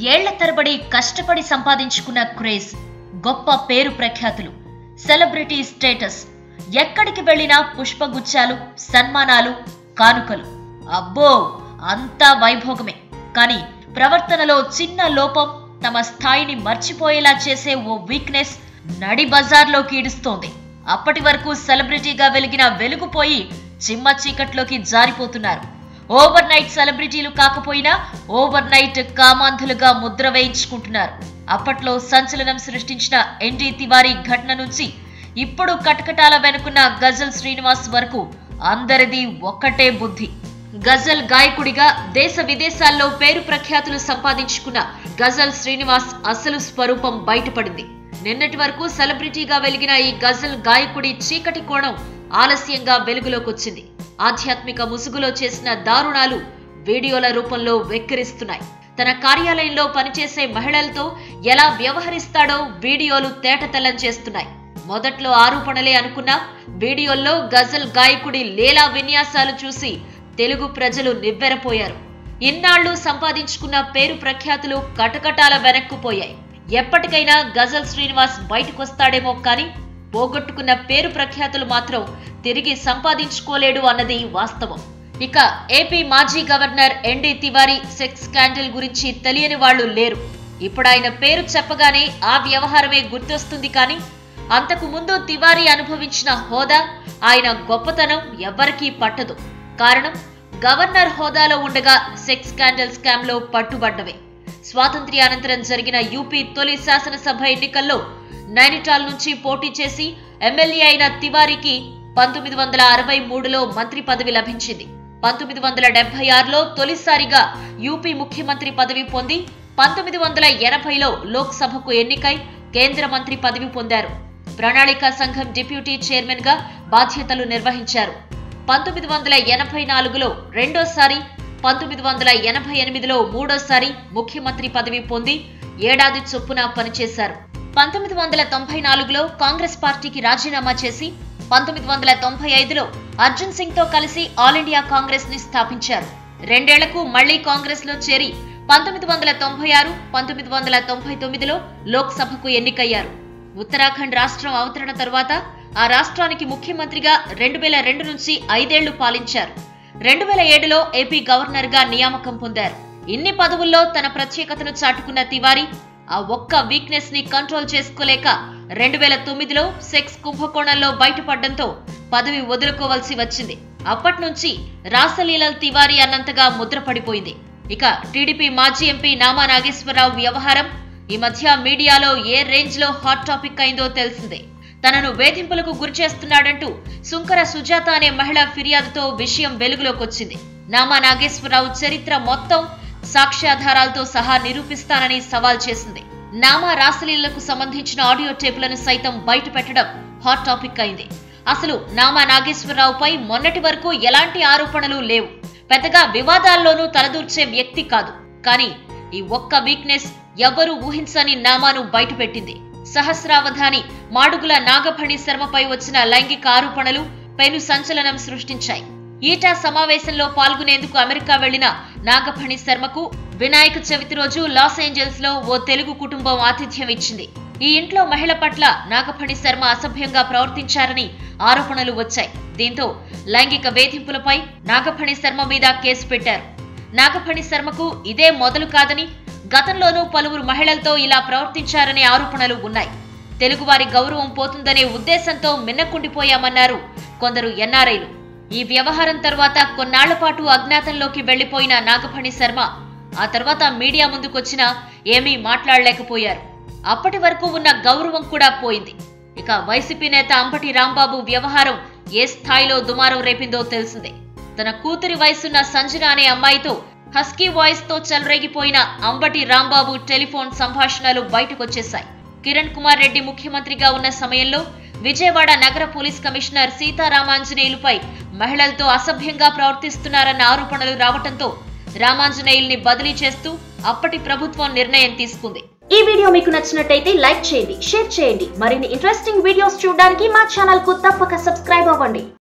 ఏళ్ల తరబడి కష్టపడి సంపాదించుకున్న క్రేజ్ గొప్ప పేరు ప్రఖ్యాతులు సెలబ్రిటీ స్టేటస్ ఎక్కడికి వెళ్ళినా పుష్పగుచ్చాలు సన్మానాలు కానుకలు అబ్బో అంతా వైభోగమే కానీ ప్రవర్తనలో చిన్న లోపం తమ స్థాయిని మర్చిపోయేలా చేసే ఓ వీక్నెస్ నడి బజార్లోకి ఈడుస్తోంది అప్పటి వరకు సెలబ్రిటీగా వెలిగిన వెలుగుపోయి చిమ్మ చీకట్లోకి జారిపోతున్నారు ఓవర్ నైట్ సెలబ్రిటీలు కాకపోయినా ఓవర్ నైట్ కామాంధులుగా ముద్ర వేయించుకుంటున్నారు అప్పట్లో సంచలనం సృష్టించిన ఎన్డీ తివారీ ఘటన నుంచి ఇప్పుడు కటకటాల వెనుకున్న గజల్ శ్రీనివాస్ వరకు అందరిది ఒక్కటే బుద్ధి గజల్ గాయకుడిగా దేశ విదేశాల్లో పేరు ప్రఖ్యాతులు సంపాదించుకున్న గజల్ శ్రీనివాస్ అసలు స్వరూపం బయటపడింది నిన్నటి వరకు సెలబ్రిటీగా వెలిగిన ఈ గజల్ గాయకుడి చీకటి కోణం ఆలస్యంగా వెలుగులోకొచ్చింది ఆధ్యాత్మిక ముసుగులో చేసిన దారుణాలు వీడియోల రూపంలో వెక్కిరిస్తున్నాయి తన కార్యాలయంలో పనిచేసే మహిళలతో ఎలా వ్యవహరిస్తాడో వీడియోలు తేటతెల్లం చేస్తున్నాయి మొదట్లో ఆరోపణలే అనుకున్నా వీడియోల్లో గజల్ గాయకుడి లీలా విన్యాసాలు చూసి తెలుగు ప్రజలు నివ్వెరపోయారు ఇన్నాళ్లు సంపాదించుకున్న పేరు ప్రఖ్యాతులు కటకటాల వెనక్కుపోయాయి ఎప్పటికైనా గజల్ శ్రీనివాస్ బయటకొస్తాడేమో కానీ పోగొట్టుకున్న పేరు ప్రఖ్యాతులు మాత్రం తిరిగి సంపాదించుకోలేడు అన్నది వాస్తవం ఇక ఏపీ మాజీ governor ND Tiwari sex scandal గురించి తెలియని వాళ్ళు లేరు ఇప్పుడు ఆయన పేరు చెప్పగానే ఆ వ్యవహారమే గుర్తొస్తుంది కానీ అంతకు ముందు తివారీ అనుభవించిన హోదా ఆయన గొప్పతనం ఎవ్వరికీ పట్టదు కారణం గవర్నర్ హోదాలో ఉండగా సెక్స్ స్కాండల్ స్కామ్ లో పట్టుబడ్డవే స్వాతంత్ర్యానంతరం జరిగిన యూపీ తొలి శాసనసభ ఎన్నికల్లో నైనిటాల్ నుంచి పోటీ చేసి ఎమ్మెల్యే అయిన తివారీకి పంతొమ్మిది వందల అరవై మూడులో మంత్రి పదవి లభించింది పంతొమ్మిది వందల డెబ్బై ఆరులో తొలిసారిగా యూపీ ముఖ్యమంత్రి పదవి పొంది పంతొమ్మిది వందల ఎనభైలో లోక్సభకు ఎన్నికై కేంద్ర మంత్రి పదవి పొందారు ప్రణాళికా సంఘం డిప్యూటీ చైర్మన్ గా బాధ్యతలు నిర్వహించారు పంతొమ్మిది వందల ఎనభై నాలుగులో రెండోసారి పంతొమ్మిది వందల ఎనభై ఎనిమిదిలో మూడోసారి ముఖ్యమంత్రి పదవి పొంది ఏడాది చొప్పున పనిచేశారు పంతొమ్మిది వందల తొంభై నాలుగులో కాంగ్రెస్ పార్టీకి రాజీనామా చేసి పంతొమ్మిది వందల తొంభై ఐదులో అర్జున్ సింగ్ తో కలిసి ఆల్ ఇండియా కాంగ్రెస్ ని స్థాపించారు రెండేళ్లకు మళ్లీ కాంగ్రెస్ లో చేరి పంతొమ్మిది వందల తొంభై ఆరు పంతొమ్మిది వందల తొంభై తొమ్మిదిలో లోక్సభకు ఎన్నికయ్యారు ఉత్తరాఖండ్ రాష్ట్రం అవతరణ తరువాత ఆ రాష్ట్రానికి ముఖ్యమంత్రిగా రెండు వేల రెండు నుంచి ఐదేళ్లు పాలించారు రెండు వేల ఏడులో ఏపీ గవర్నర్ గా నియామకం పొందారు ఇన్ని పదవుల్లో తన ప్రత్యేకతను చాటుకున్న తివారీ ఆ ఒక్క వీక్నెస్ ని కంట్రోల్ చేసుకోలేక రెండు వేల తొమ్మిదిలో సెక్స్ కుంభకోణంలో బయటపడడంతో పదవి వదులుకోవాల్సి వచ్చింది అప్పటి నుంచి రాసలీలల్ తివారీ అన్నంతగా ముద్రపడిపోయింది ఇక టీడీపీ మాజీ ఎంపీ నామా నాగేశ్వరరావు వ్యవహారం ఈ మధ్య మీడియాలో ఏ రేంజ్ లో హాట్ టాపిక్ అయిందో తెలిసిందే తనను వేధింపులకు గురి చేస్తున్నాడంటూ సుంకర సుజాత అనే మహిళ ఫిర్యాదుతో విషయం వెలుగులోకొచ్చింది నామా నాగేశ్వరరావు చరిత్ర మొత్తం సాక్ష్యాధారాలతో సహా నిరూపిస్తానని సవాల్ చేసింది నామా రాసలీలకు సంబంధించిన ఆడియో టేపులను సైతం బయట పెట్టడం హాట్ టాపిక్ అయింది అసలు నామా నాగేశ్వరరావుపై మొన్నటి వరకు ఎలాంటి ఆరోపణలు లేవు పెద్దగా వివాదాల్లోనూ తలదూర్చే వ్యక్తి కాదు కానీ ఈ ఒక్క వీక్నెస్ ఎవ్వరూ ఊహించని నామాను బయటపెట్టింది సహస్రావధాని మాడుగుల నాగఫణి శర్మపై వచ్చిన లైంగిక ఆరోపణలు పెను సంచలనం సృష్టించాయి ఈటా సమావేశంలో పాల్గొనేందుకు అమెరికా వెళ్లిన నాగఫణి శర్మకు వినాయక చవితి రోజు లాస్ ఏంజల్స్ లో ఓ తెలుగు కుటుంబం ఆతిథ్యం ఇచ్చింది ఈ ఇంట్లో మహిళ పట్ల నాగఫణి శర్మ అసభ్యంగా ప్రవర్తించారని ఆరోపణలు వచ్చాయి దీంతో లైంగిక వేధింపులపై నాగఫణి శర్మ మీద కేసు పెట్టారు నాగఫణి శర్మకు ఇదే మొదలు కాదని గతంలోనూ పలువురు మహిళలతో ఇలా ప్రవర్తించారనే ఆరోపణలు ఉన్నాయి తెలుగువారి గౌరవం పోతుందనే ఉద్దేశంతో మిన్నకుండిపోయామన్నారు కొందరు ఎన్ఆర్ఐలు ఈ వ్యవహారం తర్వాత కొన్నాళ్ల పాటు అజ్ఞాతంలోకి వెళ్లిపోయిన నాగఫణి శర్మ ఆ తర్వాత మీడియా ముందుకొచ్చినా ఏమీ మాట్లాడలేకపోయారు అప్పటి వరకు ఉన్న గౌరవం కూడా పోయింది ఇక వైసీపీ నేత అంబటి రాంబాబు వ్యవహారం ఏ స్థాయిలో దుమారం రేపిందో తెలిసిందే తన కూతురి వయసున్న సంజన అనే అమ్మాయితో హస్కీ వాయిస్ తో చెలరేగిపోయిన అంబటి రాంబాబు టెలిఫోన్ సంభాషణలు బయటకొచ్చేశాయి కిరణ్ కుమార్ రెడ్డి ముఖ్యమంత్రిగా ఉన్న సమయంలో విజయవాడ నగర పోలీస్ కమిషనర్ సీతారామాంజనేయులపై మహిళలతో అసభ్యంగా ప్రవర్తిస్తున్నారన్న ఆరోపణలు రావటంతో రామాంజనేయుల్ని బదిలీ చేస్తూ అప్పటి ప్రభుత్వం నిర్ణయం తీసుకుంది ఈ వీడియో మీకు నచ్చినట్టయితే లైక్ చేయండి షేర్ చేయండి మరిన్ని ఇంట్రెస్టింగ్ వీడియోస్ చూడడానికి మా ఛానల్ కు తప్పక సబ్స్క్రైబ్ అవ్వండి